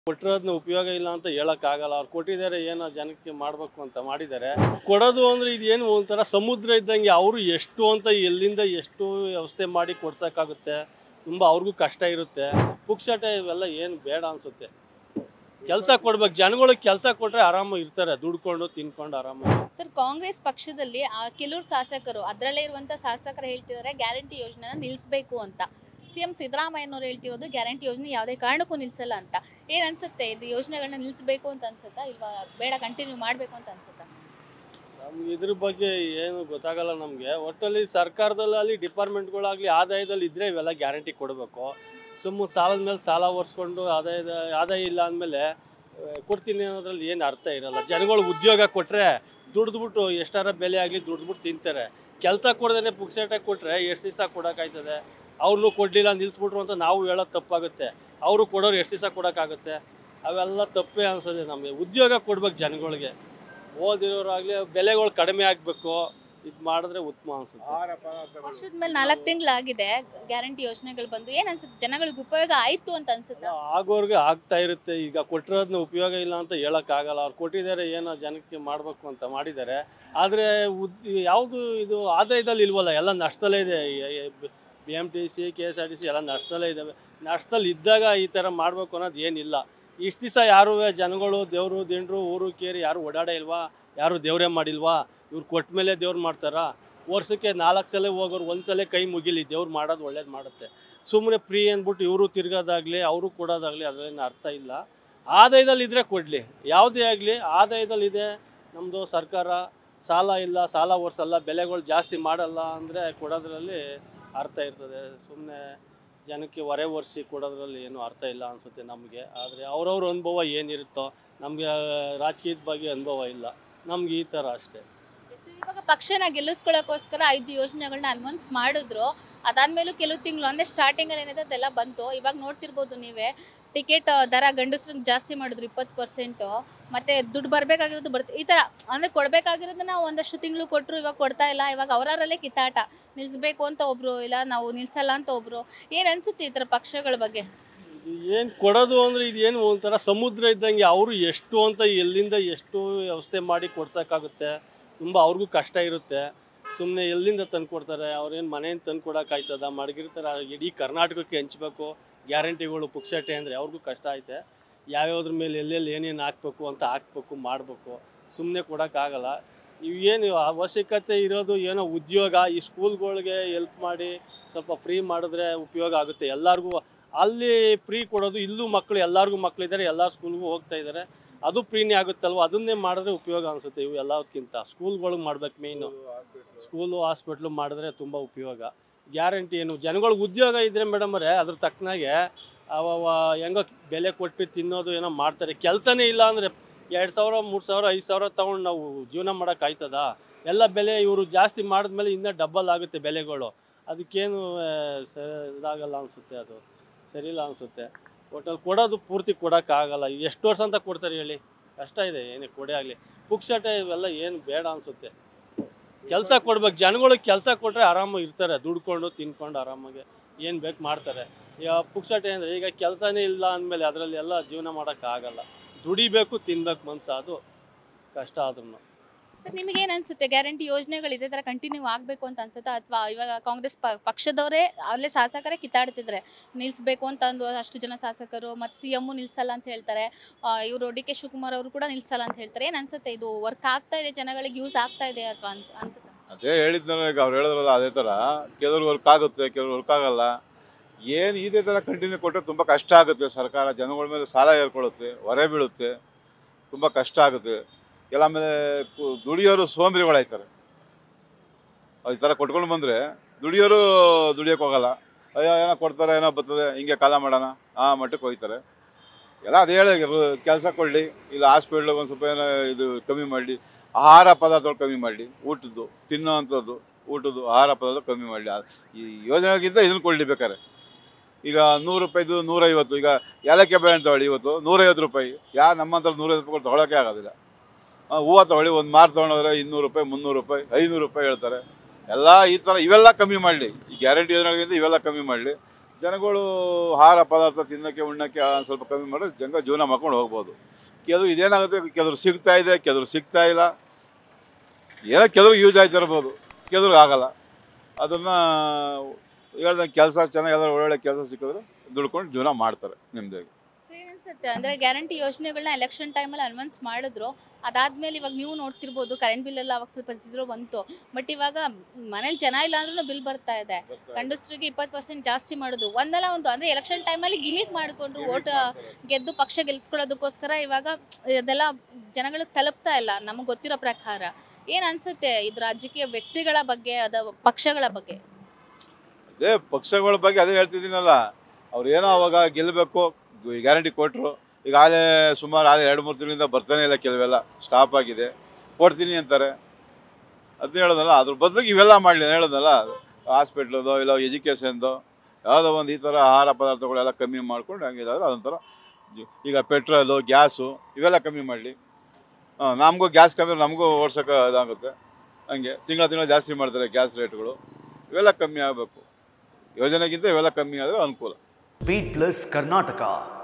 ಕೊಟ್ಟಿರೋದನ್ನ ಉಪಯೋಗ ಇಲ್ಲ ಅಂತ ಹೇಳೋಕ್ಕಾಗಲ್ಲ ಅವ್ರು ಕೊಟ್ಟಿದ್ದಾರೆ ಏನೋ ಜನಕ್ಕೆ ಮಾಡಬೇಕು ಅಂತ ಮಾಡಿದ್ದಾರೆ ಕೊಡೋದು ಅಂದರೆ ಇದೇನು ಒಂಥರ ಸಮುದ್ರ ಇದ್ದಂಗೆ ಅವರು ಎಷ್ಟು ಅಂತ ಎಲ್ಲಿಂದ ಎಷ್ಟು ವ್ಯವಸ್ಥೆ ಮಾಡಿ ಕೊಡ್ಸೋಕ್ಕಾಗುತ್ತೆ ತುಂಬ ಅವ್ರಿಗೂ ಕಷ್ಟ ಇರುತ್ತೆ ಪುಕ್ಸಟೆ ಇವೆಲ್ಲ ಏನು ಬೇಡ ಅನಿಸುತ್ತೆ ಕೆಲಸ ಕೊಡ್ಬೇಕು ಜನಗಳಿಗೆ ಕೆಲಸ ಕೊಟ್ಟರೆ ಆರಾಮಾಗಿ ಇರ್ತಾರೆ ದುಡ್ಕೊಂಡು ತಿನ್ಕೊಂಡು ಆರಾಮಾಗಿ ಸರ್ ಕಾಂಗ್ರೆಸ್ ಪಕ್ಷದಲ್ಲಿ ಆ ಕೆಲವರು ಶಾಸಕರು ಅದರಲ್ಲೇ ಇರುವಂತ ಶಾಸಕರು ಹೇಳ್ತಿದ್ದಾರೆ ಗ್ಯಾರಂಟಿ ಯೋಜನೆನ ನಿಲ್ಲಿಸಬೇಕು ಅಂತ ಸಿ ಎಂ ಸಿದ್ದರಾಮಯ್ಯನವರು ಹೇಳ್ತಿರೋದು ಗ್ಯಾರಂಟಿ ಯೋಜನೆ ಯಾವುದೇ ಕಾರಣಕ್ಕೂ ನಿಲ್ಸಲ್ಲ ಅಂತ ಏನ್ ಅನ್ಸುತ್ತೆ ಇದು ಯೋಜನೆಗಳನ್ನ ನಿಲ್ಲಿಸಬೇಕು ಅಂತ ಅನ್ಸುತ್ತಾ ಇಲ್ವಾ ಬೇಡ ಕಂಟಿನ್ಯೂ ಮಾಡಬೇಕು ಅಂತ ಅನ್ಸುತ್ತಾ ನಮ್ಗೆ ಇದ್ರ ಬಗ್ಗೆ ಏನು ಗೊತ್ತಾಗಲ್ಲ ನಮಗೆ ಒಟ್ಟಲ್ಲಿ ಸರ್ಕಾರದಲ್ಲಿ ಡಿಪಾರ್ಟ್ಮೆಂಟ್ಗಳಾಗಲಿ ಆದಾಯದಲ್ಲಿ ಇದ್ದರೆ ಇವೆಲ್ಲ ಗ್ಯಾರಂಟಿ ಕೊಡಬೇಕು ಸುಮ್ಮನೆ ಸಾಲದ ಮೇಲೆ ಸಾಲ ಒರೆಸ್ಕೊಂಡು ಆದಾಯದ ಆದಾಯ ಇಲ್ಲ ಅಂದಮೇಲೆ ಕೊಡ್ತೀನಿ ಅನ್ನೋದ್ರಲ್ಲಿ ಏನು ಅರ್ಥ ಇರಲ್ಲ ಜನಗಳು ಉದ್ಯೋಗ ಕೊಟ್ಟರೆ ದುಡ್ದುಬಿಟ್ಟು ಎಷ್ಟಾರ ಬೆಲೆ ಆಗಲಿ ದುಡ್ದುಬಿಟ್ಟು ತಿಂತಾರೆ ಕೆಲಸ ಕೊಡ್ದೇ ಪುಕ್ಸೇಟಾಗಿ ಕೊಟ್ಟರೆ ಎಷ್ಟು ದಿವಸ ಕೊಡೋಕ್ಕಾಯ್ತದೆ ಅವ್ರನ್ನೂ ಕೊಡಲಿಲ್ಲ ನಿಲ್ಲಿಸ್ಬಿಟ್ರು ಅಂತ ನಾವು ಹೇಳೋದು ತಪ್ಪಾಗುತ್ತೆ ಅವರು ಕೊಡೋರು ಎಷ್ಟು ದಿವಸ ಕೊಡೋಕ್ಕಾಗುತ್ತೆ ಅವೆಲ್ಲ ತಪ್ಪೇ ಅನ್ಸೋದೆ ನಮಗೆ ಉದ್ಯೋಗ ಕೊಡ್ಬೇಕು ಜನಗಳಿಗೆ ಓದಿರೋರಾಗಲಿ ಬೆಲೆಗಳು ಕಡಿಮೆ ಆಗಬೇಕು ಇದು ಮಾಡಿದ್ರೆ ಉತ್ತಮ ಅನ್ಸುತ್ತೆ ವರ್ಷದ ಮೇಲೆ ನಾಲ್ಕು ತಿಂಗಳಾಗಿದೆ ಗ್ಯಾರಂಟಿ ಯೋಜನೆಗಳು ಬಂದು ಏನ್ ಅನ್ಸುತ್ತೆ ಜನಗಳಿಗೆ ಉಪಯೋಗ ಆಯ್ತು ಅಂತ ಅನ್ಸುತ್ತಾ ಆಗೋರ್ಗೆ ಆಗ್ತಾ ಇರುತ್ತೆ ಈಗ ಕೊಟ್ಟಿರೋದನ್ನ ಉಪಯೋಗ ಇಲ್ಲ ಅಂತ ಹೇಳೋಕ್ಕಾಗಲ್ಲ ಅವ್ರು ಕೊಟ್ಟಿದ್ದಾರೆ ಏನೋ ಜನಕ್ಕೆ ಮಾಡಬೇಕು ಅಂತ ಮಾಡಿದ್ದಾರೆ ಆದರೆ ಉದ್ ಯಾವುದು ಇದು ಆದಾಯದಲ್ಲಿ ಇಲ್ವಲ್ಲ ಎಲ್ಲ ನಷ್ಟದಲ್ಲೇ ಇದೆ B M T C K S R T C ಎಲ್ಲ ನಷ್ಟದಲ್ಲೇ ಇದ್ದಾವೆ ನಷ್ಟದಲ್ಲಿ ಇದ್ದಾಗ ಈ ಥರ ಮಾಡಬೇಕು ಅನ್ನೋದು ಏನಿಲ್ಲ ಇಷ್ಟು ದಿವಸ ಯಾರು ಜನಗಳು ದೇವರು ದಿಂಡ್ರು ಊರು ಕೇರಿ ಯಾರು ಓಡಾಡೇ ಇಲ್ವಾ ಯಾರು ದೇವರೇ ಮಾಡಿಲ್ವಾ ಇವ್ರು ಕೊಟ್ಟ ಮೇಲೆ ದೇವ್ರು ಮಾಡ್ತಾರಾ ವರ್ಷಕ್ಕೆ ನಾಲ್ಕು ಸಲ ಹೋಗೋರು ಒಂದು ಸಲ ಕೈ ಮುಗಿಲಿ ದೇವ್ರು ಮಾಡೋದು ಒಳ್ಳೇದು ಮಾಡುತ್ತೆ ಸುಮ್ಮನೆ ಫ್ರೀ ಅಂದ್ಬಿಟ್ಟು ಇವರು ತಿರ್ಗೋದಾಗಲಿ ಅವರು ಕೊಡೋದಾಗಲಿ ಅದರೇನು ಅರ್ಥ ಇಲ್ಲ ಆದಾಯದಲ್ಲಿ ಇದ್ದರೆ ಕೊಡಲಿ ಯಾವುದೇ ಆಗಲಿ ಆದಾಯದಲ್ಲಿದೆ ನಮ್ಮದು ಸರ್ಕಾರ ಸಾಲ ಇಲ್ಲ ಸಾಲ ಒರ್ಸಲ್ಲ ಬೆಲೆಗಳು ಜಾಸ್ತಿ ಮಾಡಲ್ಲ ಅಂದರೆ ಕೊಡೋದ್ರಲ್ಲಿ ಅರ್ಥ ಇರ್ತದೆ ಸುಮ್ಮನೆ ಜನಕ್ಕೆ ಹೊರೆ ಒರೆಸಿ ಕೊಡೋದ್ರಲ್ಲಿ ಏನು ಅರ್ಥ ಇಲ್ಲ ಅನಿಸುತ್ತೆ ನಮಗೆ ಆದರೆ ಅವ್ರವ್ರ ಅನುಭವ ಏನಿರುತ್ತೋ ನಮಗೆ ರಾಜಕೀಯದ ಬಗ್ಗೆ ಅನುಭವ ಇಲ್ಲ ನಮ್ಗೆ ಈ ಥರ ಅಷ್ಟೇ ಇವಾಗ ಪಕ್ಷನ ಗೆಲ್ಲಿಸ್ಕೊಳ್ಳೋಕೋಸ್ಕರ ಐದು ಯೋಜನೆಗಳನ್ನ ಅನೌನ್ಸ್ ಮಾಡಿದ್ರು ಅದಾದ್ಮೇಲೂ ಕೆಲವು ತಿಂಗಳು ಅಂದ್ರೆ ಸ್ಟಾರ್ಟಿಂಗ್ ಅಲ್ಲಿ ಏನಿದೆ ಅದೆಲ್ಲ ಬಂತು ಇವಾಗ ನೋಡ್ತಿರ್ಬೋದು ನೀವೇ ಟಿಕೆಟ್ ದರ ಗಂಡಸ್ರಿಗೆ ಜಾಸ್ತಿ ಮಾಡಿದ್ರು ಇಪ್ಪತ್ತು ಪರ್ಸೆಂಟು ಮತ್ತೆ ದುಡ್ಡು ಬರ್ಬೇಕಾಗಿರೋದು ಬರ್ತ ಈ ತರ ಅಂದ್ರೆ ಕೊಡ್ಬೇಕಾಗಿರೋದನ್ನ ಒಂದಷ್ಟು ತಿಂಗಳು ಕೊಟ್ಟರು ಇವಾಗ ಕೊಡ್ತಾ ಇಲ್ಲ ಇವಾಗ ಅವರಲ್ಲೇ ಕಿತ್ತಾಟ ನಿಲ್ಸ್ಬೇಕು ಅಂತ ಒಬ್ರು ಇಲ್ಲ ನಾವು ನಿಲ್ಸಲ್ಲ ಅಂತ ಒಬ್ರು ಏನ್ ಅನ್ಸುತ್ತೆ ಈ ತರ ಪಕ್ಷಗಳ ಬಗ್ಗೆ ಏನು ಕೊಡೋದು ಅಂದರೆ ಇದೇನು ಒಂಥರ ಸಮುದ್ರ ಇದ್ದಂಗೆ ಅವರು ಎಷ್ಟು ಅಂತ ಎಲ್ಲಿಂದ ಎಷ್ಟು ವ್ಯವಸ್ಥೆ ಮಾಡಿ ಕೊಡ್ಸೋಕ್ಕಾಗುತ್ತೆ ತುಂಬ ಅವ್ರಿಗೂ ಕಷ್ಟ ಇರುತ್ತೆ ಸುಮ್ಮನೆ ಎಲ್ಲಿಂದ ತಂದು ಕೊಡ್ತಾರೆ ಅವ್ರೇನು ಮನೆಯಿಂದ ತಂದು ಕೊಡೋಕ್ಕಾಯ್ತದ ಮಡಗಿರ್ತಾರೆ ಇಡೀ ಕರ್ನಾಟಕಕ್ಕೆ ಹಂಚ್ಬೇಕು ಗ್ಯಾರಂಟಿಗಳು ಪುಕ್ಸಟ್ಟೆ ಅಂದರೆ ಅವ್ರಿಗೂ ಕಷ್ಟ ಐತೆ ಯಾವ್ಯಾವ್ದ್ರ ಮೇಲೆ ಎಲ್ಲೆಲ್ಲಿ ಏನೇನು ಹಾಕ್ಬೇಕು ಅಂತ ಹಾಕ್ಬೇಕು ಮಾಡಬೇಕು ಸುಮ್ಮನೆ ಕೊಡೋಕ್ಕಾಗಲ್ಲ ಇವೇನು ಅವಶ್ಯಕತೆ ಇರೋದು ಏನೋ ಉದ್ಯೋಗ ಈ ಸ್ಕೂಲ್ಗಳಿಗೆ ಎಲ್ಪ್ ಮಾಡಿ ಸ್ವಲ್ಪ ಫ್ರೀ ಮಾಡಿದ್ರೆ ಉಪಯೋಗ ಆಗುತ್ತೆ ಎಲ್ಲರಿಗೂ ಅಲ್ಲಿ ಫ್ರೀ ಕೊಡೋದು ಇಲ್ಲೂ ಮಕ್ಕಳು ಎಲ್ಲರಿಗೂ ಮಕ್ಕಳಿದ್ದಾರೆ ಎಲ್ಲ ಸ್ಕೂಲ್ಗೂ ಹೋಗ್ತಾ ಇದ್ದಾರೆ ಅದು ಫ್ರೀನೇ ಆಗುತ್ತಲ್ವ ಅದನ್ನೇ ಮಾಡಿದ್ರೆ ಉಪಯೋಗ ಅನಿಸುತ್ತೆ ಇವು ಎಲ್ಲದಕ್ಕಿಂತ ಸ್ಕೂಲ್ಗಳಿಗೆ ಮಾಡ್ಬೇಕು ಮೇಯ್ನು ಸ್ಕೂಲು ಹಾಸ್ಪಿಟ್ಲು ಮಾಡಿದ್ರೆ ತುಂಬ ಉಪಯೋಗ ಗ್ಯಾರಂಟಿ ಏನು ಜನಗಳಿಗೆ ಉದ್ಯೋಗ ಇದ್ದರೆ ಮೇಡಮರೇ ಅದ್ರ ತಕ್ಕನಾಗೆ ಅವ ಹೆಂಗೋ ಬೆಲೆ ಕೊಟ್ಟು ತಿನ್ನೋದು ಏನೋ ಮಾಡ್ತಾರೆ ಕೆಲಸನೇ ಇಲ್ಲ ಅಂದರೆ ಎರಡು ಸಾವಿರ ಮೂರು ಸಾವಿರ ಐದು ಸಾವಿರ ತೊಗೊಂಡು ನಾವು ಜೀವನ ಮಾಡೋಕ್ಕಾಯ್ತದ ಎಲ್ಲ ಬೆಲೆ ಇವರು ಜಾಸ್ತಿ ಮಾಡಿದ್ಮೇಲೆ ಇನ್ನೂ ಡಬ್ಬಲ್ ಆಗುತ್ತೆ ಬೆಲೆಗಳು ಅದಕ್ಕೇನು ಆ, ಸ ಇದಾಗಲ್ಲ ಅನಿಸುತ್ತೆ ಅದು ಸರಿಯಿಲ್ಲ ಅನಿಸುತ್ತೆ ಒಟ್ಟಲ್ಲಿ ಕೊಡೋದು ಪೂರ್ತಿ ಕೊಡೋಕ್ಕಾಗಲ್ಲ ಎಷ್ಟು ವರ್ಷ ಅಂತ ಕೊಡ್ತಾರೆ ಹೇಳಿ ಕಷ್ಟ ಇದೆ ಏನೇ ಕೊಡೇ ಆಗಲಿ ಪುಕ್ಸಟೆ ಇವೆಲ್ಲ ಏನು ಬೇಡ ಅನಿಸುತ್ತೆ ಕೆಲಸ ಕೊಡ್ಬೇಕು ಜನಗಳಿಗೆ ಕೆಲಸ ಕೊಟ್ಟರೆ ಆರಾಮಾಗಿ ಇರ್ತಾರೆ ದುಡ್ಕೊಂಡು ತಿನ್ಕೊಂಡು ಆರಾಮಾಗಿ ಏನು ಬೇಕು ಮಾಡ್ತಾರೆ ಈಗ ಪುಕ್ಸಟೆ ಅಂದರೆ ಈಗ ಕೆಲಸನೇ ಇಲ್ಲ ಅಂದಮೇಲೆ ಅದರಲ್ಲಿ ಎಲ್ಲ ಜೀವನ ಮಾಡೋಕ್ಕಾಗಲ್ಲ ದುಡಿಬೇಕು ತಿನ್ಬೇಕು ಮನ್ಸು ಅದು ಕಷ್ಟ ಆದ್ರೂ ಸರ್ ನಿಮಗೆ ಏನ್ ಅನ್ಸುತ್ತೆ ಗ್ಯಾರಂಟಿ ಯೋಜನೆಗಳು ಇದೇ ತರ ಕಂಟಿನ್ಯೂ ಆಗ್ಬೇಕು ಅಂತ ಅನ್ಸುತ್ತಾ ಅಥವಾ ಇವಾಗ ಕಾಂಗ್ರೆಸ್ ಪ- ಪಕ್ಷದವರೇ ಅಲ್ಲೇ ಶಾಸಕರೇ ಕಿತ್ತಾಡ್ತಿದ್ರೆ ನಿಲ್ಸ್ಬೇಕು ಅಂತ ಅಂದು ಅಷ್ಟು ಜನ ಶಾಸಕರು ಮತ್ತೆ ಸಿ ಎಮ್ಮು ನಿಲ್ಸಲ್ಲ ಅಂತ ಹೇಳ್ತಾರೆ ಇವರು ಡಿ ಕೆ ಶಿವಕುಮಾರ್ ಅವರು ಕೂಡ ನಿಲ್ಸಲ್ಲ ಅಂತ ಹೇಳ್ತಾರೆ ಏನ್ ಅನ್ಸುತ್ತೆ ಇದು ವರ್ಕ್ ಆಗ್ತಾ ಇದೆ ಜನಗಳಿಗೆ ಯೂಸ್ ಆಗ್ತಾ ಇದೆ ಅಥವಾ ಅನ್ಸ್ ಅನ್ಸುತ್ತೆ ಅದೇ ಹೇಳಿದ್ನಲ್ಲ ಈಗ ಅವ್ರು ಹೇಳಿದ್ರಲ್ಲ ಅದೇ ಥರ ಕೆಲವ್ರು ವರ್ಕ್ ಆಗುತ್ತೆ ಕೆಲವ್ರು ವರ್ಕ್ ಆಗಲ್ಲ ಏನು ಇದೇ ಥರ ಕಂಟಿನ್ಯೂ ಕೊಟ್ಟರೆ ತುಂಬ ಕಷ್ಟ ಆಗುತ್ತೆ ಸರ್ಕಾರ ಜನಗಳ ಮೇಲೆ ಸಾಲ ಏರ್ಕೊಳ್ಳುತ್ತೆ ಹೊರೆ ಬೀಳುತ್ತೆ ತುಂಬ ಕಷ್ಟ ಆಗುತ್ತೆ ಎಲ್ಲ ಆಮೇಲೆ ಕು- ದುಡಿಯೋರು ಸೋಂಬೇರಿಗಳಾಯ್ತಾರೆ ಈ ಥರ ಕೊಟ್ಕೊಂಡು ಬಂದರೆ ದುಡಿಯೋರು ದುಡಿಯೋಕೆ ಹೋಗಲ್ಲ ಅಯ್ಯೋ ಏನೋ ಕೊಡ್ತಾರೆ ಏನೋ ಬರ್ತದೆ ಹಿಂಗೆ ಕಾಲ ಮಾಡೋಣ ಆ ಮಟ್ಟಕ್ಕೆ ಹೋಗ್ತಾರೆ ಎಲ್ಲ ಅದೇ ಹೇಳಿ ಕೆಲಸ ಕೊಡಲಿ ಇಲ್ಲ ಹಾಸ್ಪಿಟ್ಲಿಗೆ ಒಂದು ಸ್ವಲ್ಪ ಏನೋ ಇದು ಕಮ್ಮಿ ಮಾಡಲಿ ಆಹಾರ ಪದಾರ್ಥಗಳು ಕಮ್ಮಿ ಮಾಡಲಿ ಊಟದ್ದು ತಿನ್ನೋವಂಥದ್ದು ಊಟದ್ದು ಆಹಾರ ಪದಾರ್ಥ ಕಮ್ಮಿ ಮಾಡಲಿ ಈ ಯೋಜನೆಗಿಂತ ಇದನ್ನು ಕೊಡಲಿ ಬೇಕಾರೆ ಈಗ ನೂರು ರೂಪಾಯಿದು ನೂರೈವತ್ತು ಈಗ ಏಲಕ್ಕಿ ಬೆಳೆ ತಗೊಳ್ಳಿ ಇವತ್ತು ನೂರೈವತ್ತು ರೂಪಾಯಿ ಯಾರು ನಮ್ಮಂತ ನೂರೈವತ್ತು ರೂಪಾಯಿ ತೊಗೊಳಕ್ಕೆ ಆಗೋದಿಲ್ಲ ಆ, ಹೂವು ತೊಗೊಳ್ಳಿ ಒಂದು ಮಾರು ತೊಗೊಂಡ್ರೆ ಇನ್ನೂರು ರೂಪಾಯಿ ಮುನ್ನೂರು ರೂಪಾಯಿ ಐನೂರು ರೂಪಾಯಿ ಹೇಳ್ತಾರೆ ಎಲ್ಲ ಈ ಥರ ಇವೆಲ್ಲ ಕಮ್ಮಿ ಮಾಡಲಿ ಈ ಗ್ಯಾರಂಟಿ ಯೋಜನೆಗಳಿಂದ ಇವೆಲ್ಲ ಕಮ್ಮಿ ಮಾಡಲಿ ಜನಗಳು ಆಹಾರ ಪದಾರ್ಥ ತಿನ್ನೋಕ್ಕೆ ಉಣ್ಣೋಕ್ಕೆ ಒಂದ್ ಸ್ವಲ್ಪ ಕಮ್ಮಿ ಮಾಡಿದ್ರೆ ಜನ ಜೀವನ ಮಾಡ್ಕೊಂಡು ಹೋಗ್ಬೋದು ಕೆಲವು ಇದೇನಾಗುತ್ತೆ ಕೆಲವರು ಸಿಗ್ತಾ ಇದೆ ಕೆಲವರು ಸಿಗ್ತಾ ಇಲ್ಲ ಏನೋ ಕೆಲವ್ರು ಯೂಸ್ ಆಯ್ತಿರ್ಬೋದು ಕೆಲವ್ರಿಗೆ ಆಗಲ್ಲ ಅದನ್ನು ಹೇಳ್ದಂಗೆ ಕೆಲಸ ಚೆನ್ನಾಗಿ ಯಾವ್ದಾದ್ರು ಒಳ್ಳೊಳ್ಳೆ ಕೆಲಸ ಸಿಕ್ಕಿದ್ರೆ ದುಡ್ಕೊಂಡು ಜೀವನ ಮಾಡ್ತಾರೆ ನಿಮ್ಮದಾಗಿ ಏನನ್ಸುತ್ತೆ ಅಂದ್ರೆ ಗ್ಯಾರಂಟಿ ಯೋಜನೆಗಳನ್ನ ಎಲೆಕ್ಷನ್ ಟೈಮಲ್ಲಿ ಅನೌನ್ಸ್ ಮಾಡಿದ್ರು ಅದಾದ್ಮೇಲೆ ಇವಾಗ ನೀವು ನೋಡ್ತಿರ್ಬೋದು ಕರೆಂಟ್ ಬಿಲ್ ಎಲ್ಲ ಅವಾಗ ಸ್ವಲ್ಪ ಝೀರೋ ಬಂತು ಬಟ್ ಇವಾಗ ಮನೇಲಿ ಜನ ಇಲ್ಲ ಅಂದ್ರೂ ಬಿಲ್ ಬರ್ತಾ ಇದೆ ಗಂಡಸರಿಗೆ ಇಪ್ಪತ್ತು ಪರ್ಸೆಂಟ್ ಜಾಸ್ತಿ ಮಾಡಿದ್ರು ಒಂದಲ್ಲ ಒಂದು ಅಂದ್ರೆ ಎಲೆಕ್ಷನ್ ಟೈಮಲ್ಲಿ ಗಿಮಿಕ್ ಮಾಡಿಕೊಂಡ್ರು ಓಟ್ ಗೆದ್ದು ಪಕ್ಷ ಗೆಲ್ಸ್ಕೊಳ್ಳೋದಕ್ಕೋಸ್ಕರ ಇವಾಗ ಇದೆಲ್ಲ ಜನಗಳಿಗೆ ತಲುಪ್ತಾ ಇಲ್ಲ ನಮಗೆ ಗೊತ್ತಿರೋ ಪ್ರಕಾರ ಏನ್ ಅನ್ಸುತ್ತೆ ಇದು ರಾಜಕೀಯ ವ್ಯಕ್ತಿಗಳ ಬಗ್ಗೆ ಅದ ಪಕ್ಷಗಳ ಬಗ್ಗೆ ಅದೇ ಪಕ್ಷಗಳ ಬಗ್ಗೆ ಅದೇ ಹೇಳ್ತಿದ್ದೀನಲ್ಲ ಅವ್ರು ಏನೋ ಅವಾಗ ಗೆಲ್ಲಬೇಕು ಗ್ಯಾರಂಟಿ ಕೊಟ್ಟರು ಈಗ ಆಲೇ ಸುಮಾರು ಆಲೇ ಎರಡು ಮೂರು ತಿಂಗಳಿಂದ ಬರ್ತಾನೆ ಇಲ್ಲ ಕೆಲವೆಲ್ಲ ಸ್ಟಾಪ್ ಆಗಿದೆ ಕೊಡ್ತೀನಿ ಅಂತಾರೆ ಅದನ್ನ ಹೇಳೋದಲ್ಲ ಅದ್ರ ಬದಲಿಗೆ ಇವೆಲ್ಲ ಮಾಡಲಿ ಹೇಳೋದಲ್ಲ ಹಾಸ್ಪಿಟ್ಲದೋ ಇಲ್ಲ ಎಜುಕೇಷನ್ದೋ ಯಾವುದೋ ಒಂದು ಈ ಥರ ಆಹಾರ ಪದಾರ್ಥಗಳೆಲ್ಲ ಕಮ್ಮಿ ಮಾಡ್ಕೊಂಡು ಹಂಗಿದಾದ್ರೆ ಅದೊಂಥರ ಜಿ- ಈಗ ಪೆಟ್ರೋಲು ಗ್ಯಾಸು ಇವೆಲ್ಲ ಕಮ್ಮಿ ಮಾಡಲಿ ನಮಗೂ ಗ್ಯಾಸ್ ಕಮ್ಮಿ ನಮಗೂ ಓಡ್ಸೋಕೆ ಇದಾಗುತ್ತೆ ಹಂಗೆ ತಿಂಗಳ ತಿಂಗಳ ಜಾಸ್ತಿ ಮಾಡ್ತಾರೆ ಗ್ಯಾಸ್ ರೇಟ್ಗಳು ಇವೆಲ್ಲ ಕಮ್ಮಿ ಆಗಬೇಕು ಯೋಜನೆಗಿಂತ ಇವೆಲ್ಲ ಕಮ್ಮಿ ಆದರೆ ಅನುಕೂಲ ಬೀಟ್ ಪ್ಲಸ್ ಕರ್ನಾಟಕ